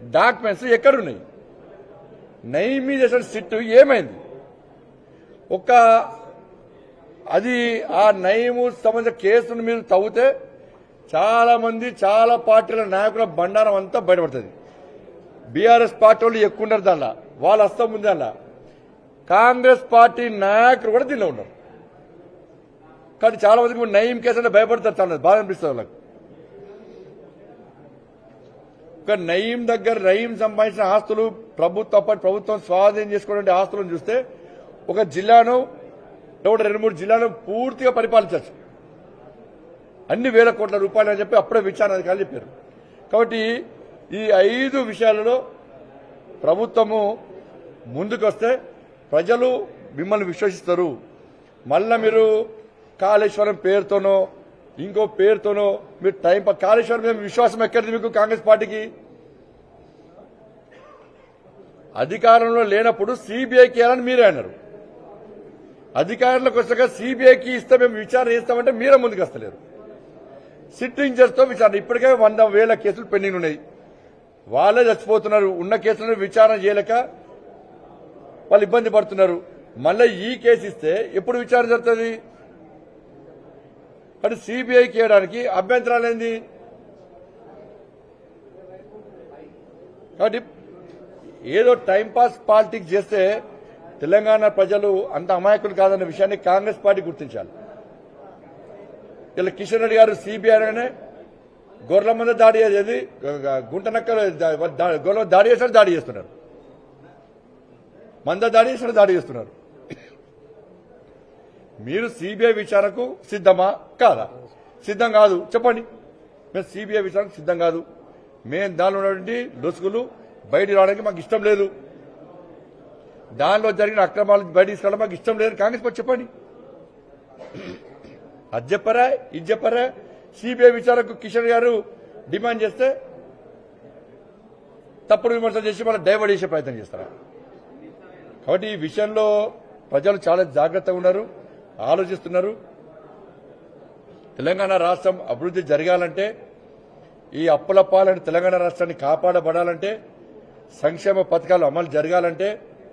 documents ఎక్కడున్నాయి నయం మీద చేసిన సిట్టు ఏమైంది ఒక అది ఆ నయము సంబంధించిన కేసును మీరు తవ్వితే చాలా మంది చాలా పార్టీల నాయకుల బండారం అంతా బయటపడుతుంది బీఆర్ఎస్ పార్టీ వాళ్ళు ఎక్కువ ఉన్నారు దానిలో వాళ్ళు వస్తాం ముందు దానిలో కాంగ్రెస్ పార్టీ నాయకులు కూడా దీనిలో ఉన్నారు కానీ చాలా మందికి ఇప్పుడు నయం కేసు అంటే భయపడతారు చాలా బాధ అనిపిస్తుంది వాళ్ళకి ఒక నయీం దగ్గర నయీం సంపాదించిన ఆస్తులు ప్రభుత్వం పాటు ప్రభుత్వం స్వాధీనం చేసుకునే ఆస్తులను చూస్తే ఒక జిల్లాను లేకపోతే రెండు మూడు జిల్లాను పూర్తిగా పరిపాలించవచ్చు అన్ని వేల కోట్ల రూపాయలు అని చెప్పి అప్పుడే విచారణ అధికారులు చెప్పారు కాబట్టి ఈ ఐదు విషయాలలో ప్రభుత్వము ముందుకు వస్తే ప్రజలు మిమ్మల్ని విశ్వసిస్తారు మళ్ళా మీరు కాళేశ్వరం పేరుతోనో ఇంకో పేరుతోనో మీరు టైం పా- కాళేశ్వరం మీద విశ్వాసం ఎక్కడిది మీకు కాంగ్రెస్ పార్టీకి అధికారంలో లేనప్పుడు సిబిఐకి ఇవ్వాలని మీరే అన్నారు అధికారంలోకి వచ్చాక సిబిఐకి ఇస్తే మేము విచారణ చేస్తామంటే మీరే ముందుకు వస్తలేరు సిట్టింగ్ చేస్తూ విచారణ ఇప్పటికే వంద వేల కేసులు పెండింగ్ ఉన్నాయి వాళ్ళే చచ్చిపోతున్నారు ఉన్న కేసులను విచారణ చేయలేక వాళ్ళు ఇబ్బంది పడుతున్నారు మళ్ళీ ఈ కేసు ఇస్తే ఎప్పుడు విచారణ జరుగుతుంది అంటే సిబిఐకి ఇవ్వడానికి అభ్యంతరాలు ఏంది కాబట్టి ఏదో టైంపాస్ పాలిటిక్స్ చేస్తే తెలంగాణ ప్రజలు అంత అమాయకులు కాదన్న విషయాన్ని కాంగ్రెస్ పార్టీ గుర్తించాలి ఇలా కిషన్ రెడ్డి గారు సిబిఐ అనగానే గొర్రెల మంద దాడి చేసేది గుంట నక్కలు దా- దా- గొర్రెల దాడి చేసినట్టు దాడి చేస్తున్నారు మంద దాడి చేసినట్టు దాడి చేస్తున్నారు మీరు సిబిఐ విచారణకు సిద్ధమా కాదా సిద్ధం కాదు చెప్పండి మేము సిబిఐ విచారణకు సిద్ధం కాదు మేము దానిలో ఉన్నటువంటి లొసుగులు బయట రావడానికి మాకు ఇష్టం లేదు దానిలో జరిగిన అక్రమాలు బయట తీసుకెళ్ళడం మాకు ఇష్టం లేదు కాంగ్రెస్ పార్టీ చెప్పండి అది చెప్పరా ఇది చెప్పరా సిబిఐ విచారణకు కిషన్ గారు డిమాండ్ చేస్తే తప్పుడు విమర్శలు చేసి మళ్ళీ డైవర్ట్ చేసే ప్రయత్నం చేస్తారా కాబట్టి ఈ విషయంలో ప్రజలు చాలా జాగ్రత్తగా ఉన్నారు ఆలోచిస్తున్నారు తెలంగాణ రాష్ట్రం అభివృద్ధి జరగాలంటే ఈ అప్పుల పాలని తెలంగాణ రాష్ట్రాన్ని కాపాడబడాలంటే సంక్షేమ పథకాలు అమలు జరగాలంటే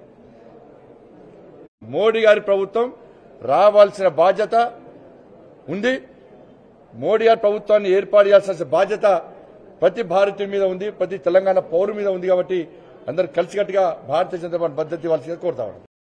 మోడీ గారి ప్రభుత్వం రావాల్సిన బాధ్యత ఉంది మోడీ గారి ప్రభుత్వాన్ని ఏర్పాటు చేయాల్సిన బాధ్యత ప్రతి భారతీయుడి మీద ఉంది ప్రతి తెలంగాణ పౌరు మీద ఉంది కాబట్టి అందరూ కలిసికట్టుగా భారతీయ జనతా పార్టీ పద్ధతి ఇవ్వాల్సిందిగా కోరుతా ఉన్నాను